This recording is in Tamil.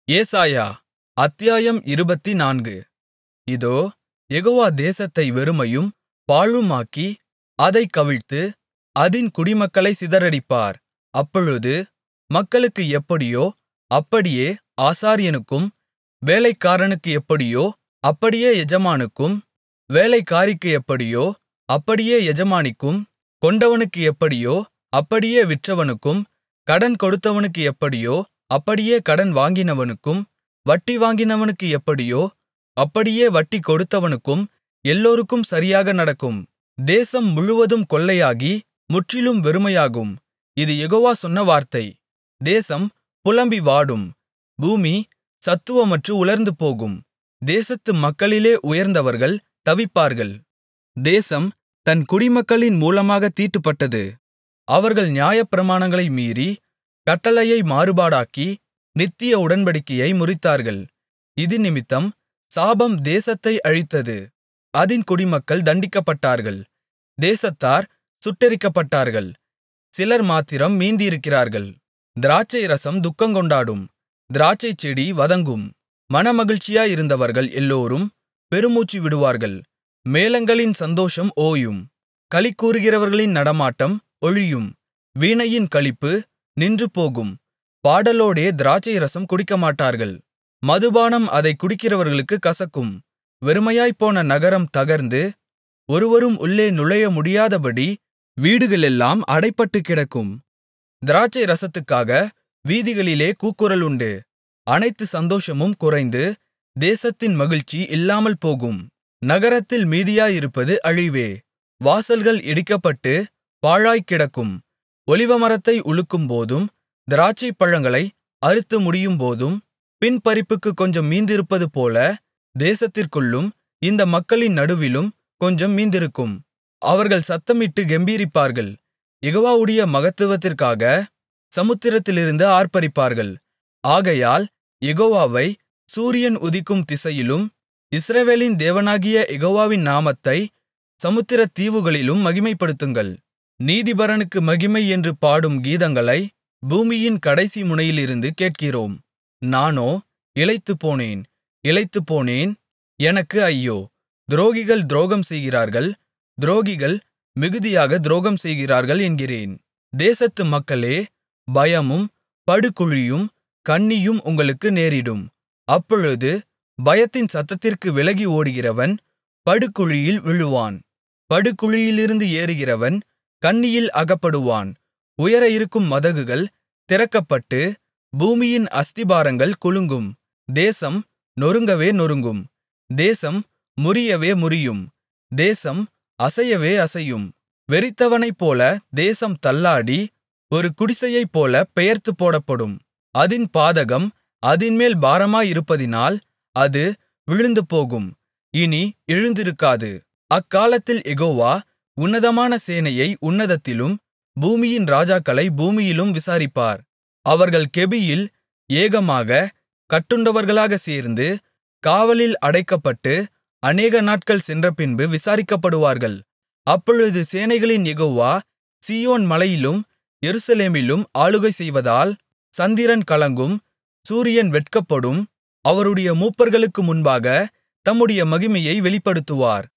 ஏசாயா அத்தியாயம் இருபத்துநான்கு இதோ யெகோவா தேசத்தை வெறுமையும் பாழுமாக்கி அதைக் கவிழ்த்து அதின் குடிமக்களைச் சிதறடிப்பார் அப்பொழுது மக்களுக்கு எப்படியோ அப்படியே ஆசாரியனுக்கும் வேலைக்காரனுக்கு எப்படியோ அப்படியே எஜமானுக்கும் வேலைக்காரிக்கு எப்படியோ அப்படியே எஜமானிக்கும் கொண்டவனுக்கு எப்படியோ அப்படியே விற்றவனுக்கும் கடன் கொடுத்தவனுக்கு எப்படியோ அப்படியே கடன் வாங்கினவனுக்கும் வட்டி வாங்கினவனுக்கு எப்படியோ அப்படியே வட்டி கொடுத்தவனுக்கும் எல்லோருக்கும் சரியாக நடக்கும் தேசம் முழுவதும் கொள்ளையாகி முற்றிலும் வெறுமையாகும் இது யெகோவா சொன்ன வார்த்தை தேசம் புலம்பி வாடும் பூமி சத்துவமற்று உலர்ந்துபோகும் தேசத்து மக்களிலே உயர்ந்தவர்கள் தவிப்பார்கள் தேசம் தன் குடிமக்களின் மூலமாகத் தீட்டுப்பட்டது அவர்கள் நியாயப்பிரமாணங்களை மீறி கட்டளையை மாறுபாடாக்கி நித்திய உடன்படிக்கையை முறித்தார்கள் இதினிமித்தம் சாபம் தேசத்தை அழித்தது அதின் குடிமக்கள் தண்டிக்கப்பட்டார்கள் தேசத்தார் சுட்டெரிக்கப்பட்டார்கள் சிலர் மாத்திரம் மீந்திருக்கிறார்கள் திராட்சைரசம் துக்கங்கொண்டாடும் திராட்சைச்செடி வதங்கும் மனமகிழ்ச்சியாயிருந்தவர்கள் எல்லோரும் பெருமூச்சு விடுவார்கள் மேளங்களின் சந்தோஷம் ஓயும் களிகூருகிறவர்களின் நடமாட்டம் ஒழியும் வீணையின் களிப்பு நின்றுபோகும் பாடலோடே திராட்சைரசம் குடிக்கமாட்டார்கள் மதுபானம் அதைக் குடிக்கிறவர்களுக்குக் கசக்கும் வெறுமையாய்ப்போன நகரம் தகர்ந்து ஒருவரும் உள்ளே நுழைய முடியாதபடி வீடுகளெல்லாம் அடைபட்டுக் கிடக்கும் திராட்சை ரசத்துக்காக வீதிகளிலே கூக்குரல் உண்டு அனைத்து சந்தோஷமும் குறைந்து தேசத்தின் மகிழ்ச்சி இல்லாமல் போகும் நகரத்தில் மீதியாயிருப்பது அழிவே வாசல்கள் இடிக்கப்பட்டு பாழாய்க் கிடக்கும் ஒலிவமரத்தை உலுக்கும்போதும் திராட்சைப்பழங்களை அறுத்து முடியும்போதும் பின்பறிப்புக்குக் கொஞ்சம் மீந்திருப்பதுபோல தேசத்திற்குள்ளும் இந்த மக்களின் நடுவிலும் கொஞ்சம் மீந்திருக்கும் அவர்கள் சத்தமிட்டு கெம்பீரிப்பார்கள் யெகோவாவுடைய மகத்துவத்திற்காக சமுத்திரத்திலிருந்து ஆர்ப்பரிப்பார்கள் ஆகையால் யெகோவாவை சூரியன் உதிக்கும் திசையிலும் இஸ்ரவேலின் தேவனாகிய யெகோவாவின் நாமத்தை சமுத்திரத் தீவுகளிலும் மகிமைப்படுத்துங்கள் நீதிபரனுக்கு மகிமை என்று பாடும் கீதங்களை பூமியின் கடைசி முனையிலிருந்து கேட்கிறோம் நானோ இளைத்துப்போனேன் இளைத்துப்போனேன் எனக்கு ஐயோ துரோகிகள் துரோகம் செய்கிறார்கள் துரோகிகள் மிகுதியாக துரோகம் செய்கிறார்கள் என்கிறேன் தேசத்து மக்களே பயமும் படுகுழியும் கண்ணியும் உங்களுக்கு நேரிடும் அப்பொழுது பயத்தின் சத்தத்திற்கு விலகி ஓடுகிறவன் படுகுழியில் விழுவான் படுகுழியிலிருந்து ஏறுகிறவன் கண்ணியில் அகப்படுவான் உயர இருக்கும் மதகுகள் திறக்கப்பட்டு பூமியின் அஸ்திபாரங்கள் குலுங்கும் தேசம் நொறுங்கவே நொறுங்கும் தேசம் முறியவே முறியும் தேசம் அசையவே அசையும் வெறித்தவனைப்போல தேசம் தள்ளாடி ஒரு குடிசையைப்போல பெயர்த்துப் போடப்படும் அதின் பாதகம் அதின்மேல் பாரமாயிருப்பதினால் அது விழுந்துபோகும் இனி எழுந்திருக்காது அக்காலத்தில் யெகோவா உன்னதமான சேனையை உன்னதத்திலும் பூமியின் ராஜாக்களை பூமியிலும் விசாரிப்பார் அவர்கள் கெபியில் ஏகமாக கட்டுண்டவர்களாகச் சேர்ந்து காவலில் அடைக்கப்பட்டு அநேக நாட்கள் சென்றபின்பு விசாரிக்கப்படுவார்கள் அப்பொழுது சேனைகளின் யெகோவா சீயோன் மலையிலும் எருசலேமிலும் ஆளுகை செய்வதால் சந்திரன் கலங்கும் சூரியன் வெட்கப்படும் அவருடைய மூப்பர்களுக்கு முன்பாக தம்முடைய மகிமையை வெளிப்படுத்துவார்